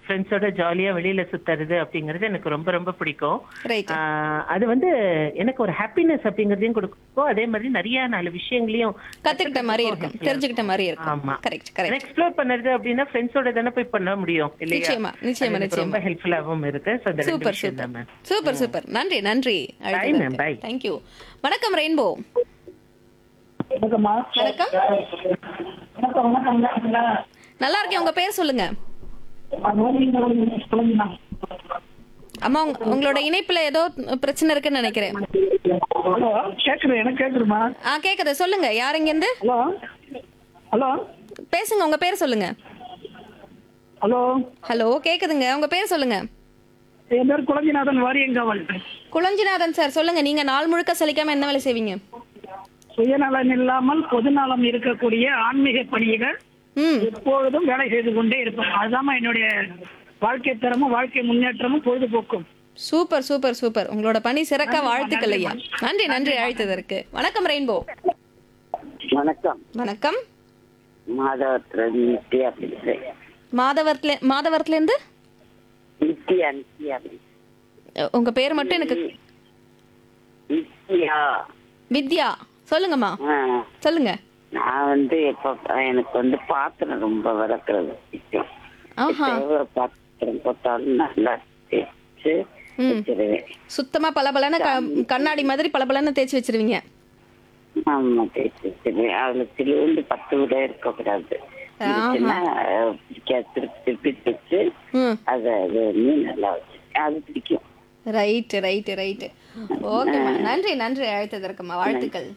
ஃப்ரெண்ட்ஸோட ஜாலியா வெளியில சுத்துறது அப்படிங்கிறது எனக்கு ரொம்ப ரொம்ப பிடிக்கும் ரைட் ஆஹ் அது வந்து எனக்கு ஒரு ஹாப்பினஸ் அப்படிங்கறதையும் கொடுக்கும் அதே மாதிரி நிறைய நாலு விஷயங்களையும் கத்துக்கிட்ட மாதிரி இருக்கும் தெரிஞ்சுக்கிட்ட மாதிரி இருக்கும் ஆமா. கரெக்ட் கரெக்ட் எக்ஸ்ப்ளோர் பண்ணுறது அப்படின்னா ஃப்ரெண்ட்ஸோட தானே போய் பண்ண முடியும் இல்லையா நிச்சயமா, நிச்சயமா, அது எனக்கு ரொம்ப ஹெல்ப்ஃபுல்லாகவும் இருக்கு ஸோ அந்த ரெண்டு சூப்பர் விஷயம் தான் சூப்பர் மேம் சூப்பர் சூப்பர் நன்றி நன்றி ma'am, bye. தேங்க்யூ வணக்கம் ரெயின்போ வணக்கம்மா வணக்கம் வணக்கம் வணக்கம் நல்லா இருக்கேன் உங்க பேர் சொல்லுங்க சொல்லுங்கண்ணா அம்மா உங்க- உங்களோட இணைப்புல ஏதோ பிரச்சனை இருக்குன்னு நினைக்கிறேன் ஹலோ கேக்குது எனக்கு கேக்குதுமா ஆ கேக்குது சொல்லுங்க யார் இங்க இருந்து ஹலோ ஹலோ பேசுங்க உங்க பேர் சொல்லுங்க ஹலோ ஹலோ கேக்குதுங்க உங்க பேர் சொல்லுங்க என் பேர் குழஞ்சிநாதன் வாரியங்காவல் குளஞ்சிநாதன் சார் சொல்லுங்க நீங்க நாள் முழுக்க சலிக்காம என்ன வேலை செய்வீங்க சுயநலன் இல்லாமல் பொதுநலம் இருக்கக்கூடிய ஆன்மீக பணியில ம் எப்பொழுதும் வேலை செய்து கொண்டே இருப்பேன் அதுதான் என்னுடைய வாழ்க்கை தரமும் வாழ்க்கை முன்னேற்றமும் பொழுதுபோக்கும் சூப்பர் சூப்பர் சூப்பர் உங்களோட பணி சிறக்க வாழ்த்துக்கள் ஐயா நன்றி நன்றி அழைத்ததற்கு வணக்கம் ரெயின்போ வணக்கம் வணக்கம் மாதவத்துல நித்யா பேசுறேன் மாதவரத்துல மாதவரத்துல இருந்து நித்யா நித்யா பேசுறேன். உங்க பேர் மட்டும் எனக்கு நித்யா வித்யா சொல்லுங்கம்மா ஆ, சொல்லுங்க நான் வந்து எப்ப எனக்கு வந்து பாத்திரம் ரொம்ப விளக்குறது பிடிக்கும். ஆஹா எவ்வளவு பாத்திரம் போட்டாலும் நல்லா தேய்ச்சு வச்சிருவேன் சுத்தமா பளபளன்னு க- கண்ணாடி மாதிரி பளபளன்னு தேய்ச்சி வச்சிருவீங்க ஆமா தேய்ச்சி வச்சிருவேன் அதுல சிலுண்டு பத்து விட இருக்கக்கூடாது இருந்துச்சுன்னா, அஹ், பிடிக்காது திருப்பி திருப்பி தேய்ச்சு ம் அதை அது இன்னும் நல்லா வச்சு அது பிடிக்கும் ரைட்டு ரைட்டு ரைட்டு ஓகேம்மா நன்றி நன்றி அழைத்ததற்குமா வாழ்த்துக்கள்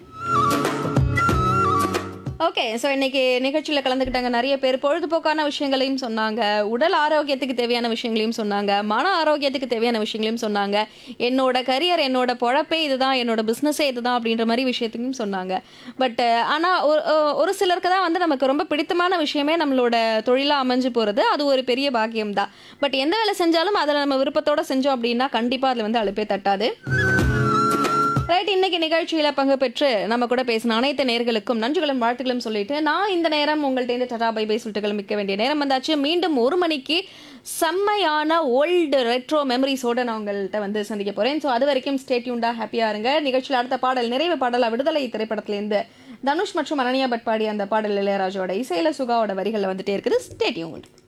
ஓகே ஸோ இன்னைக்கு நிகழ்ச்சியில் கலந்துக்கிட்டாங்க நிறைய பேர் பொழுதுபோக்கான விஷயங்களையும் சொன்னாங்க உடல் ஆரோக்கியத்துக்கு தேவையான விஷயங்களையும் சொன்னாங்க மன ஆரோக்கியத்துக்கு தேவையான விஷயங்களையும் சொன்னாங்க என்னோட கரியர் என்னோட பொழப்பே இதுதான் என்னோட பிஸ்னஸே இதுதான் அப்படின்ற மாதிரி விஷயத்தையும் சொன்னாங்க பட் ஆனால் ஒரு ஒரு சிலருக்கு தான் வந்து நமக்கு ரொம்ப பிடித்தமான விஷயமே நம்மளோட தொழிலாக அமைஞ்சு போகிறது அது ஒரு பெரிய பாக்கியம் தான் பட் எந்த வேலை செஞ்சாலும் அதில் நம்ம விருப்பத்தோட செஞ்சோம் அப்படின்னா கண்டிப்பாக அதில் வந்து அழுப்பே தட்டாது ரைட் இன்னைக்கு நிகழ்ச்சியில பங்கு பெற்று நம்ம கூட பேசின அனைத்து நேர்களுக்கும் நன்றிகளும் வாழ்த்துக்களும் சொல்லிட்டு நான் இந்த நேரம் உங்கள்ட்ட இருந்து டடா பை பை சொல்லிட்டு கிளம்பிக்க வேண்டிய நேரம் வந்தாச்சு மீண்டும் ஒரு மணிக்கு செம்மையான ஓல்டு ரெட்ரோ மெமரிஸோட நான் உங்கள்கிட்ட வந்து சந்திக்க போறேன் ஸோ அது வரைக்கும் ஸ்டேட்யூண்டா ஹாப்பியா இருங்க நிகழ்ச்சியில் அடுத்த பாடல் நிறைவு பாடலா விடுதலை திரைப்படத்திலேருந்து தனுஷ் மற்றும் அனன்யா பட் பாடிய அந்த பாடல் இளையராஜோட இசையில சுகாவோட வரிகளில் வந்துட்டே இருக்குது ஸ்டேட்யூண்ட்